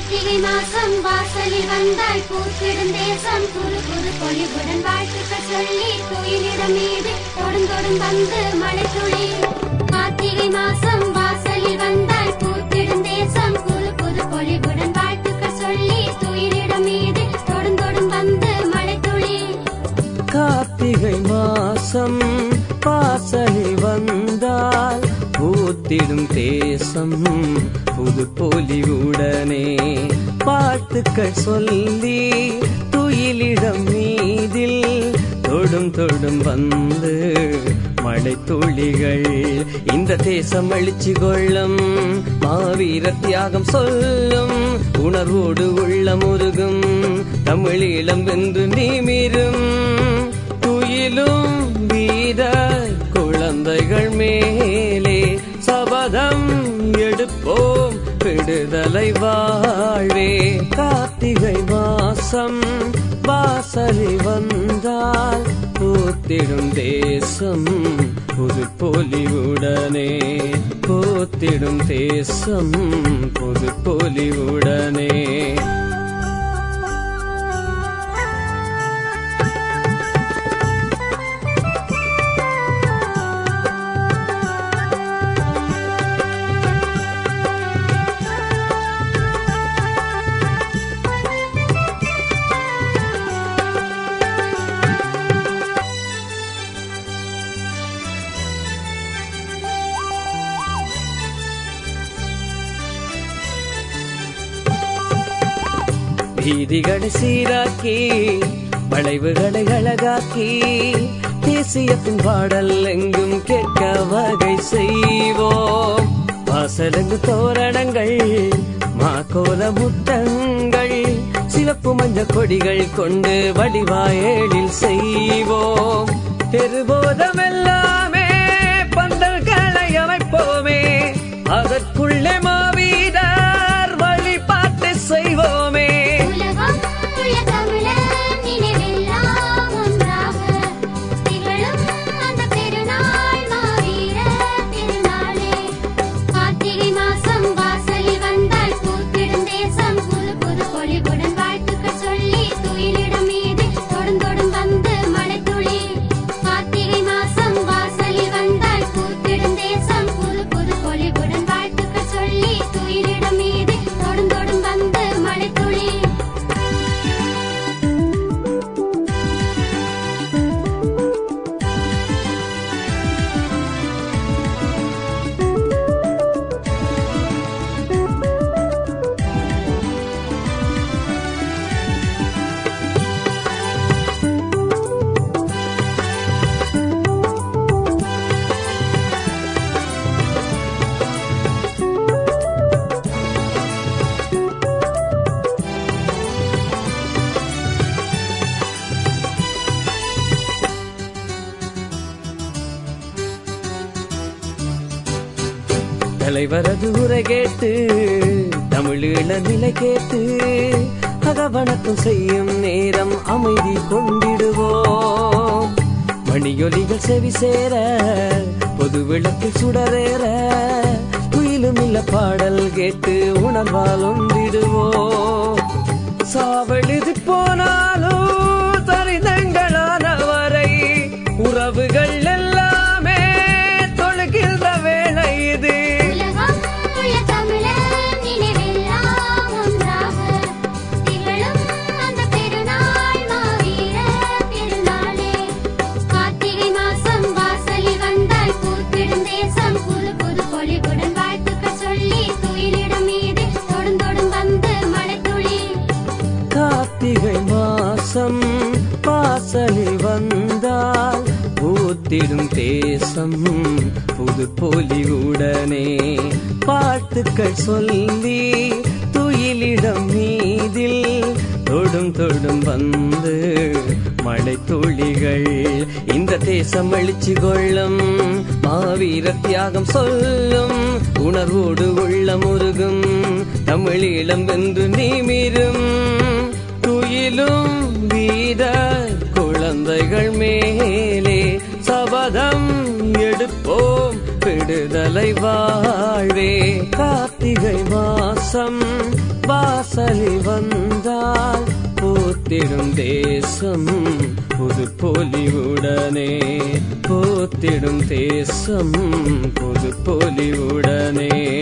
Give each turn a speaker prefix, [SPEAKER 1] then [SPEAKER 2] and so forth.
[SPEAKER 1] கார்த்திகை மாசம் வாசலில் வந்தாய் பூத்திடும் தேசம் புது புது பொலிவுடன் வாழ்த்துக்கள் சொல்லி துயிலிடம் மீது தொடும் தொடும் வந்து மழை துளி கார்த்திகை மாசம் வாசலில் வந்தாய் பூத்திடும் தேசம் புது புது பொலிவுடன் வாழ்த்துக்கள் சொல்லி துயிலிடம் மீது தொடும் தொடும் வந்து மழை துளி
[SPEAKER 2] கார்த்திகை மாசம் வாசலில் வந்தால் பூத்திடும் தேசம் புது பொலிவுடனே பாட்டுக்கள் சொல்லி துயிலிடம் மீதில் தொடும் தொடும் வந்து மழை துளிகள் இந்த தேசம் அழிச்சு கொள்ளும் மாவீர தியாகம் சொல்லும் உணர்வோடு உள்ள முருகும் தமிழீழம் வென்று நீமிரும் துயிலும் வீர குழந்தைகள் மேலே சபதம் எடுப்போம் விடுதலை வாழ்வே கார்த்திகை மாசம் வாசலில் வந்தால் பூத்திடும் தேசம் புது பொலிவுடனே பூத்திடும் தேசம் புது பொலிவுடனே வீதிகளை சீராக்கி வளைவுகளை அழகாக்கி தேசியத்தின் பாடல் எங்கும் கேட்க வகை செய்வோம் வாசலங்கு தோரணங்கள் மாக்கோல முட்டங்கள் சிவப்பு மஞ்ச கொடிகள் கொண்டு வடிவாயேழில் செய்வோம் தெருபோதம் எல்லாமே பந்தல்களை அமைப்போமே அதற்குள்ளே மாவீரர் வழிபாட்டு செய்வோமே
[SPEAKER 1] உலகம் உள்ள தமிழர் நினைவெல்லாம் ஒன்றாக திகழும் அந்த பெருநாள் மாவீர திருநாளே கார்த்திகை மாசம் வாசலில் வந்தால் பூத்திடும் தேசம் புது புது பொலிவுடன் வாழ்த்துக்கள் சொல்லி துயிலிடம் மீது தொடும் தொடும் வந்து மழை துளி கார்த்திகை மாசம் வாசலில் வந்தால் பூத்திடும் தேசம் புது புது பொலிவுடன் வாழ்த்துக்கள் சொல்லி துயிலிடம் மீது தொடும் தொடும் வந்து மழை துளி
[SPEAKER 2] தலைவரது உரை கேட்டு தமிழீழ நிலை கேட்டு அகவணக்கம் செய்யும் நேரம் அமைதி கொண்டிடுவோம் மணியொலிகள் செவி சேர பொது விளக்கில் சுடரேற குயிலும் இல்ல பாடல் கேட்டு உணர்வால் ஒன்றிடுவோம் சாவெழுதி போனாலும் தரிதங்களானவரை உறவுகள் எல்லாமே தொழுகின்ற வேலை இது
[SPEAKER 1] உலகம் உள்ள தமிழர் நினைவெல்லாம் ஒன்றாக திகழும் அந்த பெருநாள் மாவீர திருநாளே கார்த்திகை மாசம் வாசலில் வந்தால் பூத்திடும் தேசம் புது புது பொலிவுடன் வாழ்த்துக்கள் சொல்லி துயிலிடம் மீது தொடும் தொடும் வந்து மழை துளி
[SPEAKER 2] கார்த்திகை மாசம் வாசலில் வந்தால் பூத்திடும் தேசம் புது பொலிவுடனே பாட்டுக்கள் சொல்லி துயிலிடம் மீதில் தொடும் தொடும் வந்து மழை துளிகள் இந்த தேசம் அழிச்சு கொள்ளும் மாவீர தியாகம் சொல்லும் உணர்வோடு உள்ள முருகும் தமிழீழம் வென்று நீமிரும் துயிலும் வீர குழந்தைகள் மேலே சபதம் எடுப்போம் விடுதலை வாழ்வே கார்த்திகை மாசம் வாசலில் வந்தால் பூத்திடும் தேசம் புது பொலிவுடனே பூத்திடும் தேசம் புது பொலிவுடனே